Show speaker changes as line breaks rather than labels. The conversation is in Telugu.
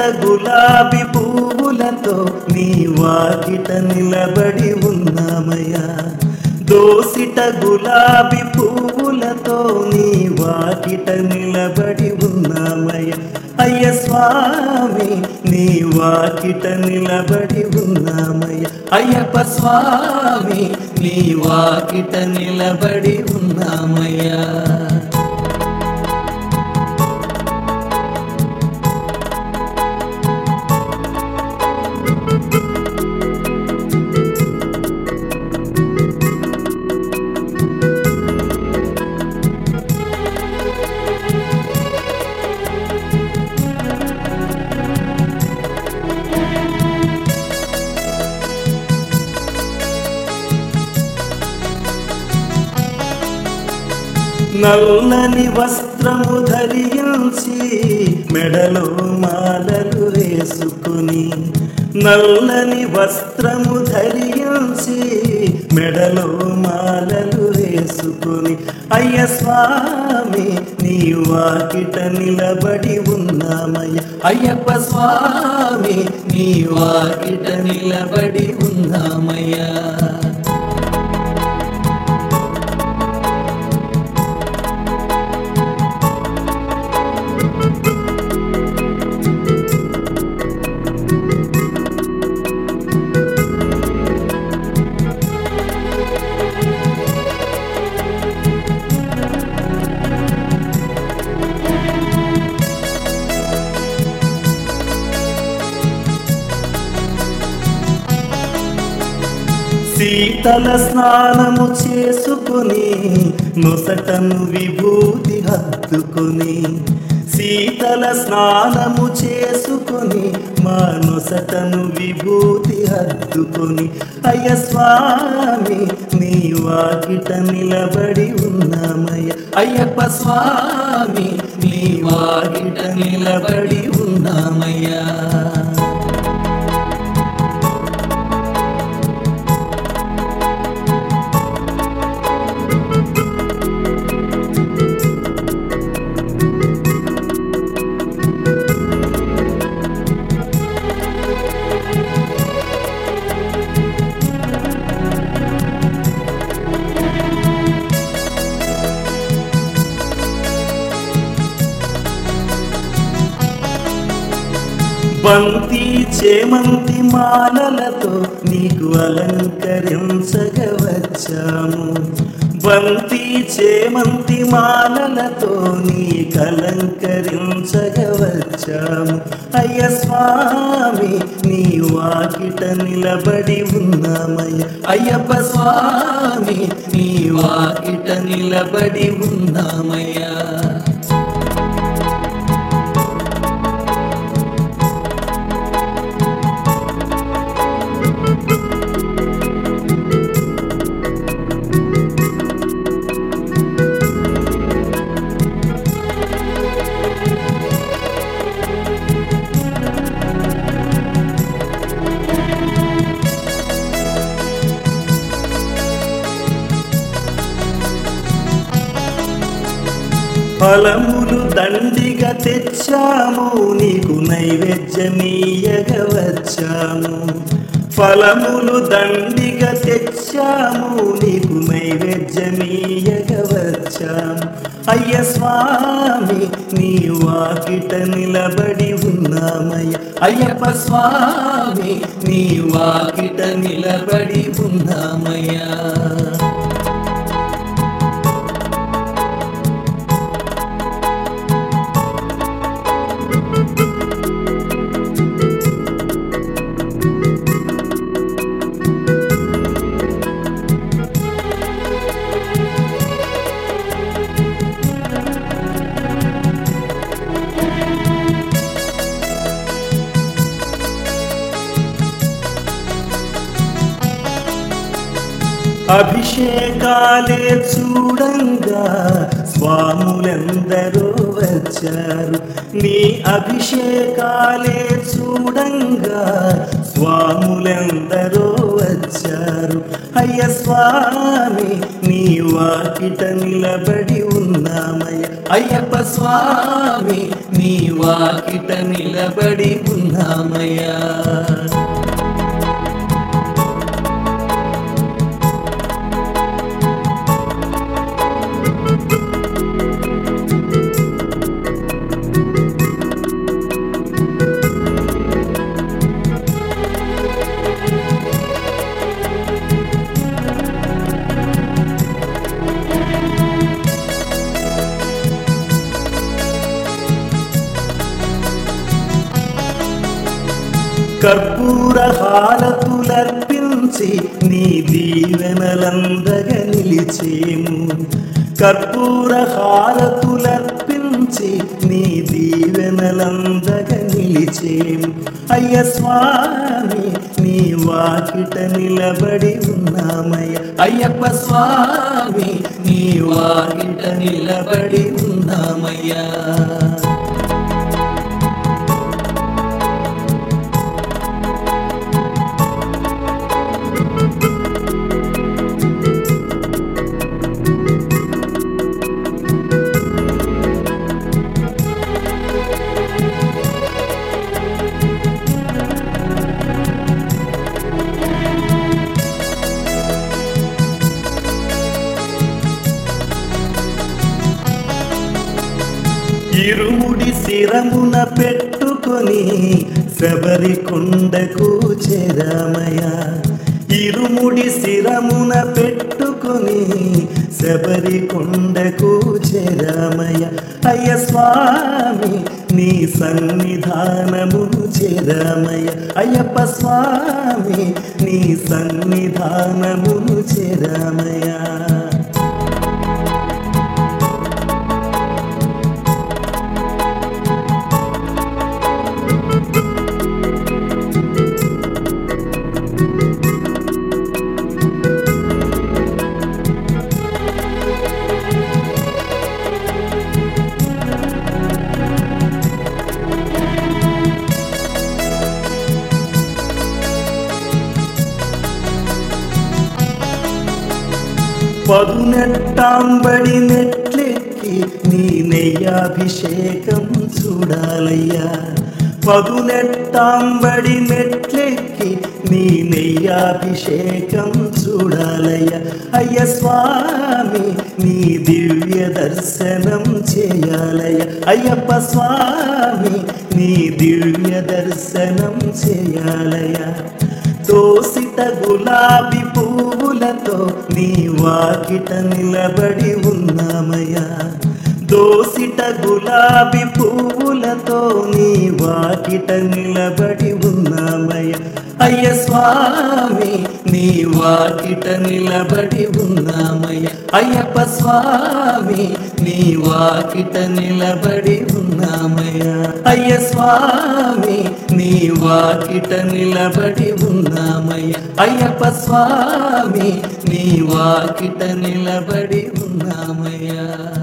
గులాబీ పువ్వులతో నీ వాకిట నిలబడి ఉన్నామయ్యా దోసిట గులాబీ పువ్వులతో నీ వాకిట నిలబడి ఉన్నామయ్య అయ్య స్వామి నీ వాకిట నిలబడి ఉన్నామయ్య అయ్యప్ప స్వామి నీ వాకిట నిలబడి ఉన్నామయ్యా నల్లని వస్త్రము ధరించి మెడలో మాలలు వేసుకుని నల్లని వస్త్రము ధరించి మెడలో మాలలు వేసుకుని అయ్య స్వామి నీ వాకిట నిలబడి ఉన్నామయ్య అయ్యప్ప స్వామి నీ వాకిట నిలబడి ఉన్నామయ్యా శీతల స్నానము చేసుకుని నొసటను విభూతి హత్తుకుని శీతల స్నానము చేసుకుని మా నొసటను విభూతి హత్తుకుని అయ్య స్వామి నీ వాకిట నిలబడి ఉన్నామయ్య అయ్యప్ప స్వామి నీ వాకిట నిలబడి ఉన్నామయ్యా బంతి చేమంతి మాలలతో నీకు అలంకరించగా వచ్చాము బంతి చేమంతి మాలలతో నీకు అలంకరించగా వచ్చాము అయ్య స్వామి నీ వాకిట నిలబడి ఉన్నామయ్య అయ్యప్ప స్వామి నీ వాకిట నిలబడి ఉన్నామయ్యా ఫలములు దండిగా తెచ్చాము నీకు నైవేద్యమీయగా వచ్చాము ఫలములు దండిగా తెచ్చాము నీకు నైవేద్యమీయగా వచ్చాము అయ్య స్వామి నీ వాకిట నిలబడి ఉన్నామయ్య అయ్యప్ప స్వామి నీ వాకిట నిలబడి ఉన్నామయ్యా అభిషేకాలే చూడంగా స్వాములెందరో వచ్చారు నీ అభిషేకాలే చూడంగా స్వాములెందరో వచ్చారు వచ్చారు అయ్య స్వామి నీ వాకిట నిలబడి ఉన్నామయ్య
అయ్యప్ప స్వామి నీ వాకిట నిలబడి ఉన్నామయ్యా
కర్పూర హారతులర్పించి నీ దీవెనలందగ నిలిచేము కర్పూర హారతులర్పించి నీ దీవెనలందగ నిలిచేము అయ్య స్వామి నీ వాకిట నిలబడి ఉన్నామయ్య
అయ్యప్ప స్వామి నీ వాకిట నిలబడి ఉన్నామయ్యా
ఇరుముడి శిరమున పెట్టుకొని శబరి కొండకు చేరామయ ఇరుముడి శిరమున పెట్టుకొని శబరి కొండకు చేరామయ అయ్య స్వామి నీ సన్నిధానమును చేరామయ అయ్యప్ప స్వామి నీ సన్నిధానమును చేరామయ్యా పదునెట్టాంబడి నెట్లెక్కి నీ నెయ్యాభిషేకం చూడాలయ్యా పదునెట్టాంబడి మెట్లెక్కి నీ నెయ్యాభిషేకం చూడాలయ్యా అయ్య స్వామి నీ దివ్య దర్శనం చేయాలయ్య అయ్యప్ప స్వామి నీ దివ్య దర్శనం చేయాలయ్యా తోసిట గులాబీ పువ్వులతో నీ వాకిట నిలబడి ఉన్నామయ్యా దోసిట గులాబీ పువ్వులతో నీ వాకిట నిలబడి ఉన్నామయ్య అయ్య స్వామి నీ వాకిట నిలబడి ఉన్నామయ్య అయ్యప్ప స్వామి నీ వాకిట నిలబడి ఉన్నామయ్య అయ్య స్వామి నీ వాకిట నిలబడి ఉన్నామయ్య అయ్యప్ప స్వామి నీ వాకిట నిలబడి ఉన్నామయ్యా